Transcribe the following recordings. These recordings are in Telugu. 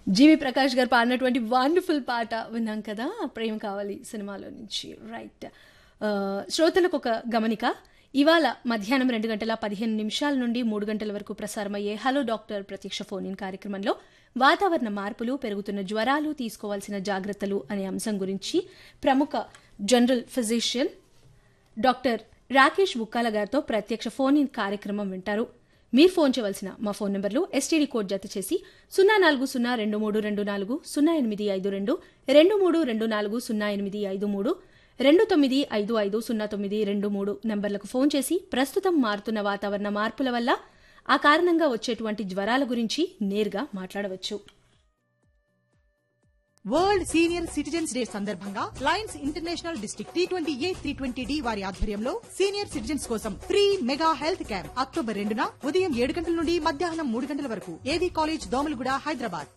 జీవి ప్రకాష్ గారు పాడినటువంటి వండర్ఫుల్ పాట విన్నాం కదా ప్రేమ కావాలి సినిమాలో నుంచి రైట్ శ్రోతలకు ఒక గమనిక ఇవాళ మధ్యాహ్నం రెండు గంటల పదిహేను నిమిషాల నుండి మూడు గంటల వరకు ప్రసారమయ్యే హలో డాక్టర్ ప్రత్యక్ష ఫోన్ ఇన్ కార్యక్రమంలో వాతావరణ మార్పులు పెరుగుతున్న జ్వరాలు తీసుకోవాల్సిన జాగ్రత్తలు అనే అంశం గురించి ప్రముఖ general physician doctor Rakesh Bukkala గారితో ప్రత్యక్ష ఫోన్ ఇన్ కార్యక్రమం వింటారు మీరు ఫోన్ చేయవలసిన మా ఫోన్ నెంబర్లు ఎస్టీడీ కోడ్ జత చేసి సున్నా నాలుగు సున్నా రెండు మూడు రెండు నాలుగు సున్నా ఎనిమిది ఐదు రెండు రెండు మూడు రెండు నాలుగు సున్నా ఎనిమిది ఐదు మూడు రెండు తొమ్మిది ఐదు ఐదు సున్నా తొమ్మిది రెండు మూడు నంబర్లకు ఫోన్ చేసి ప్రస్తుతం మారుతున్న వాతావరణ మార్పుల వల్ల ఆ కారణంగా వచ్చేటువంటి జ్వరాల గురించి నేరుగా మాట్లాడవచ్చు వరల్డ్ సీనియర్ సిటిజన్స్ డే సందర్భంగా Lions International district T twenty A three twenty D వారి ఆధ్వర్యంలో సీనియర్ సిటిజన్స్ కోసం free mega health camp October రెండున ఉదయం ఏడు గంటల నుండి మధ్యాహ్నం మూడు గంటల వరకు AV college Domalguda Hyderabad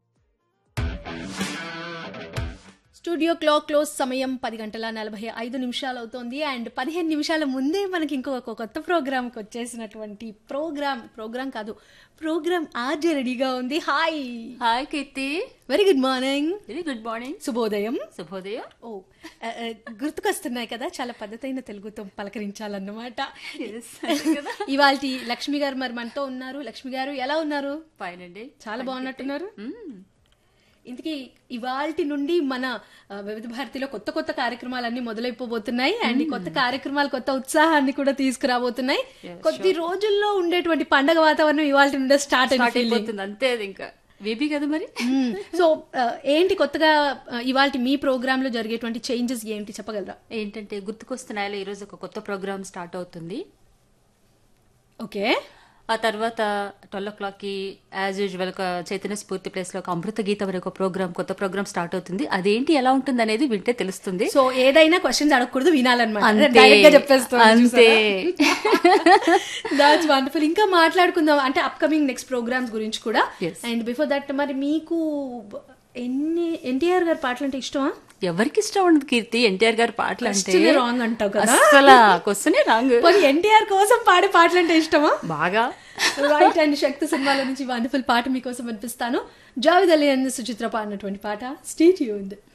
studio clock close సమయం పది గంటల నలభై ఐదు నిమిషాలు అవుతోంది అండ్ పదిహేను నిమిషాల ముందే మనకి ఇంకొక కొత్త ప్రోగ్రామ్కి వచ్చేసినటువంటి ప్రోగ్రామ్ ప్రోగ్రామ్ కాదు ప్రోగ్రామ్ ఆర్జే రెడీగా ఉంది hi hi Keerthi very good morning very good morning శుభోదయం శుభోదయం ఓ ఆ, ఆ, గుర్తుకొస్తున్నాయి కదా చాలా పద్ధతైన తెలుగుతో పలకరించాలన్నమాట ఇవాళ లక్ష్మి గారు మరి మనతో ఉన్నారు లక్ష్మి గారు ఎలా ఉన్నారు ఫైన్ అండి చాలా బాగున్నట్టున్నారు ఇంతకీ ఇవాల్టి నుండి మన ఆ, వివిధ భారతిలో కొత్త కొత్త కార్యక్రమాలన్నీ మొదలైపోబోతున్నాయి అండ్ ఈ కొత్త కార్యక్రమాలు కొత్త ఉత్సాహాన్ని కూడా తీసుకురాబోతున్నాయి కొద్ది రోజుల్లో ఉండేటువంటి పండగ వాతావరణం ఇవాళ నుండే స్టార్ట్ స్టార్ట్ అయిపోతుంది అంతే అది ఇంకా బేబీ కదా మరి సో ఆ, ఏంటి కొత్తగా ఇవాళ మీ ప్రోగ్రామ్ లో జరిగేటువంటి చేంజెస్ ఏంటి చెప్పగలరా ఏంటంటే గుర్తుకొస్తున్నాయిలో ఈరోజు ఒక కొత్త ప్రోగ్రామ్ స్టార్ట్ అవుతుంది ఓకే ఆ తర్వాత ట్వెల్వ్ ఓ క్లాక్ కి యాజ్ యూజువల్ ఒక చైతన్య స్ఫూర్తి ప్లేస్ లో ఒక అమృత గీతం అనే ఒక ప్రోగ్రామ్ కొత్త ప్రోగ్రామ్ స్టార్ట్ అవుతుంది అదేంటి ఎలా ఉంటుంది అనేది వింటే తెలుస్తుంది సో ఏదైనా క్వశ్చన్స్ అడగకూడదు వినాలన్నమాట అంతే. డైరెక్ట్ గా చెప్పేస్తాను అంతే. దాట్స్ వండర్ఫుల్ ఇంకా మాట్లాడుకుందాం అంటే అప్కమింగ్ నెక్స్ట్ ప్రోగ్రామ్స్ గురించి కూడా Yes. అండ్ బిఫోర్ దట్ మరి మీకు ఎన్ని ఎన్టీఆర్ గారి పాటలు అంటే ఇష్టమా ఎవరికి ఇష్టం ఉండదు కీర్తి ఎన్టీఆర్ గారి పాటలు అంటే Question ఏ wrong అంటావు కదా? అసలు క్వశ్చనే రాంగ్ మరి ఎన్టీఆర్ కోసం పాడే పాటలు అంటే ఇష్టమా బాగా రైట్ అండ్ శక్తి సినిమాలో నుంచి వండర్ఫుల్ పాట మీకోసం వినిపిస్తాను జావిద్ అలీ అండ్ సుచిత్ర పాడినటువంటి పాట స్టీట్ యూన్